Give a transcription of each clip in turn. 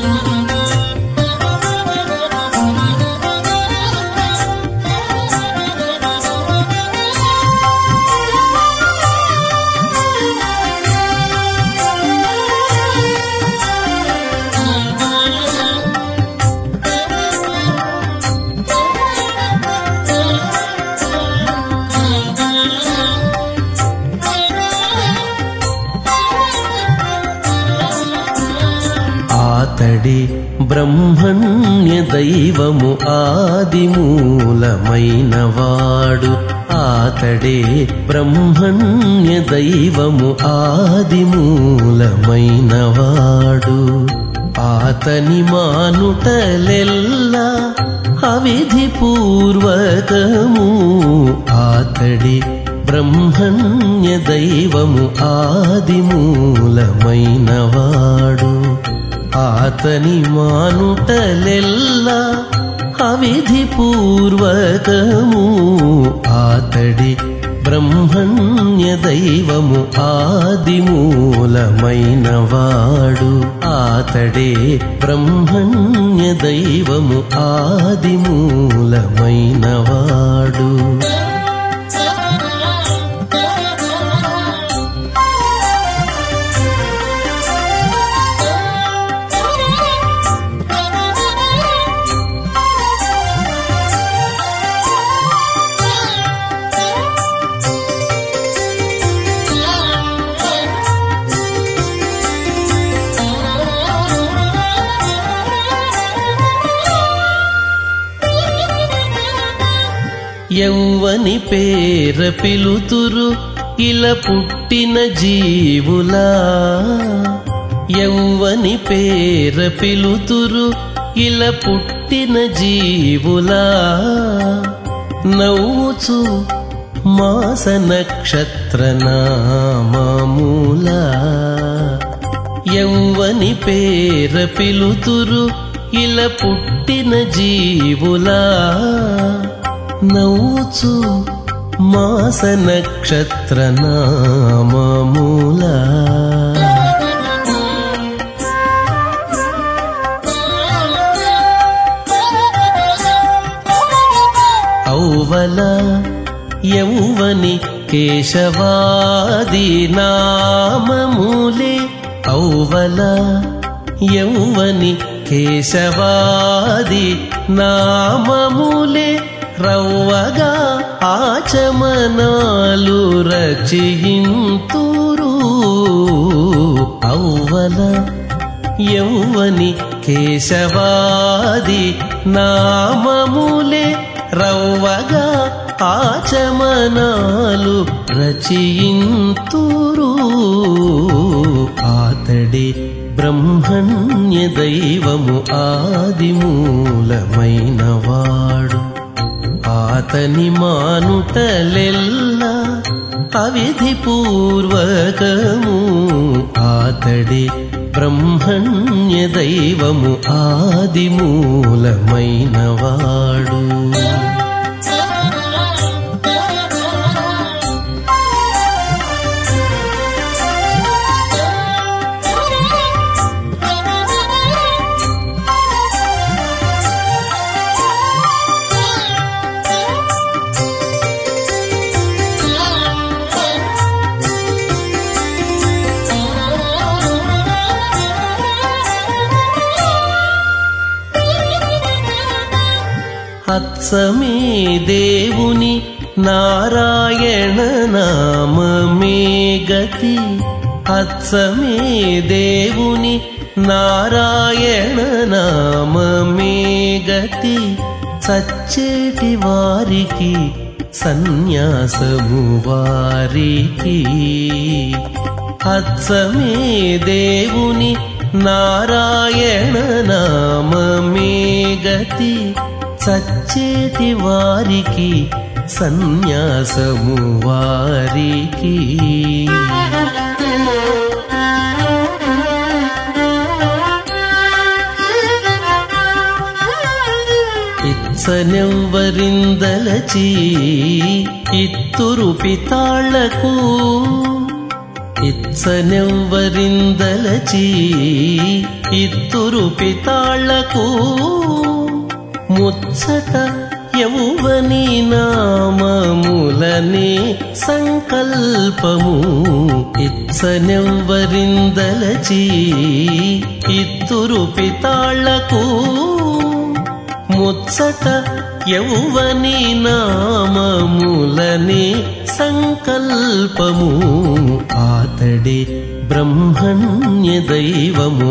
ఆతడి బ్రహ్మణ్య దైవము ఆదిమూలమైన వాడు ఆతడే బ్రహ్మణ్య దైవము ఆదిమూలమైన వాడు ఆతని మానుటలెల్లా అవిధి పూర్వకము ఆతడి బ్రహ్మణ్య దైవము ఆదిమూలమైన వాడు ఆతని మానుటలెల్లా అవిధి పూర్వకము ఆతడి బ్రహ్మణ్య దైవము ఆదిమూలమైన వాడు ఆతడే బ్రహ్మణ్య దైవము ఆదిమూలమైన వాడు యౌవని పేర పిలుతురు ఇలా పుట్టిన జీవులా యౌవని పేర పిలుతురు ఇలా పుట్టిన జీవులా నవ్వుచు మాస నక్షత్ర నామూలా యౌవని పేర పిలుతురు ఇలా పుట్టిన జీవులా నవ్వుచు మాస నక్షత్ర నామూలా ఔవల యౌవని కేశవాది నామమూలే ఔవల యౌవని కేశవాది నామమూలే రవ్వగా ఆచమనాలు రచయింతురు ఔవల యౌవని కేశవాది నామములే రవ్వగా ఆచమనాలు రచయింతురు ఆతడే బ్రహ్మణ్య దైవము ఆదిమూలమైన వాడు ఆతని మానుటలెల్లా అవిధి పూర్వకము ఆతడి బ్రహ్మణ్య దైవము ఆదిమూలమైన వాడు హత్సమే దేవుని నారాయణ నామమే గతి హత్సమే దేవుని నారాయణ నామమే గతి సచ్చేటి వారికి సన్యాసము వారికి హత్సమే దేవుని నారాయణ నామమే గతి సచ్చేటి వారికి సన్యాసము వారికి ఇచ్చనెవ్వరిందలచి ఇత్తురు పితాళ్లకు ఇచ్చనెవ్వరిందలచి ఇత్తురు పితాళ్లకు ముచ్చట యౌవని నామములనే సంకల్పము ఇచ్చనెవ్వరిందలచి ఇత్తురు పితాళ్లకు ముచ్చట యౌవని నామములనే సంకల్పము ఆతడే బ్రహ్మణ్య దైవము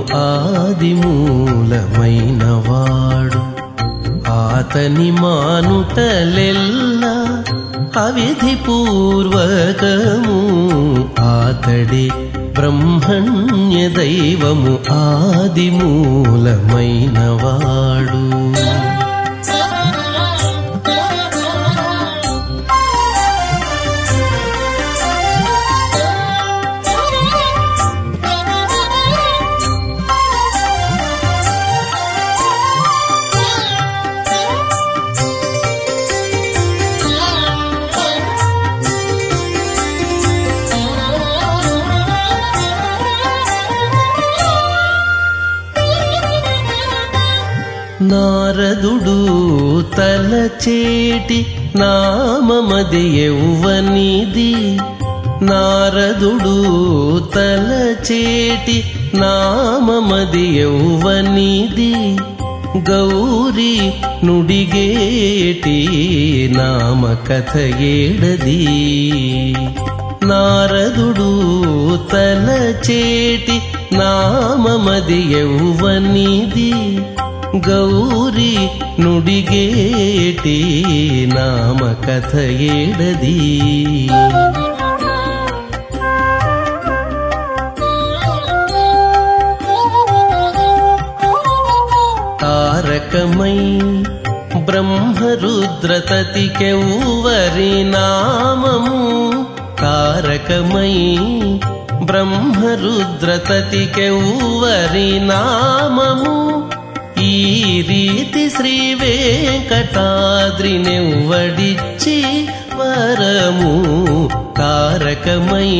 ఆదిమూలమైనవాడు ఆతని మానుటలెల్లా అవిధి పూర్వకము ఆతడే బ్రహ్మణ్య దైవము ఆదిమూలమైనవాడు నారదుడు తలచేటి నామమది ఎవ్వనిది నారదుడు తలచేటి నామమది ఎవ్వనిది గౌరీ నుడిగేటి నామ కథ ఏడది నారదుడు తలచేటి నామమది ఎవ్వనిది గౌరీ నుడిగేటి నామ కథ ఏడది తారకమై బ్రహ్మరుద్రతతికెవ్వరి నామము తారకమై బ్రహ్మరుద్రతతికెవ్వరి నామము ఈ రీతి శ్రీ వెంకటాద్రినెవ్వడిచ్చి వరము తారకమై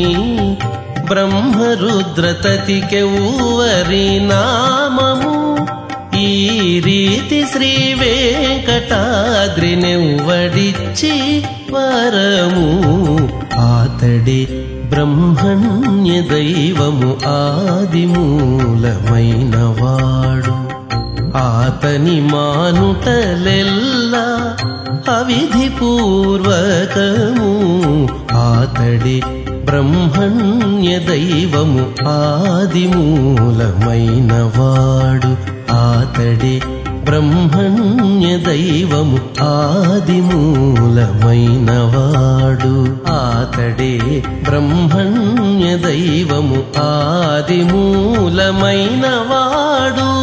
బ్రహ్మరుద్రతతికెవ్వరి నామము ఈ రీతి శ్రీ వెంకటాద్రినెవ్వడిచ్చి వరము ఆతడే బ్రహ్మణ్య దైవము ఆదిమూలమైనవాడు ఆతని మానుటలెల్లా అవిధి పూర్వకము ఆతడి బ్రహ్మణ్య దైవము ఆదిమూలమైనవాడు ఆతడే బ్రహ్మణ్య దైవము ఆదిమూలమైనవాడు ఆతడే బ్రహ్మణ్య దైవము ఆదిమూలమైనవాడు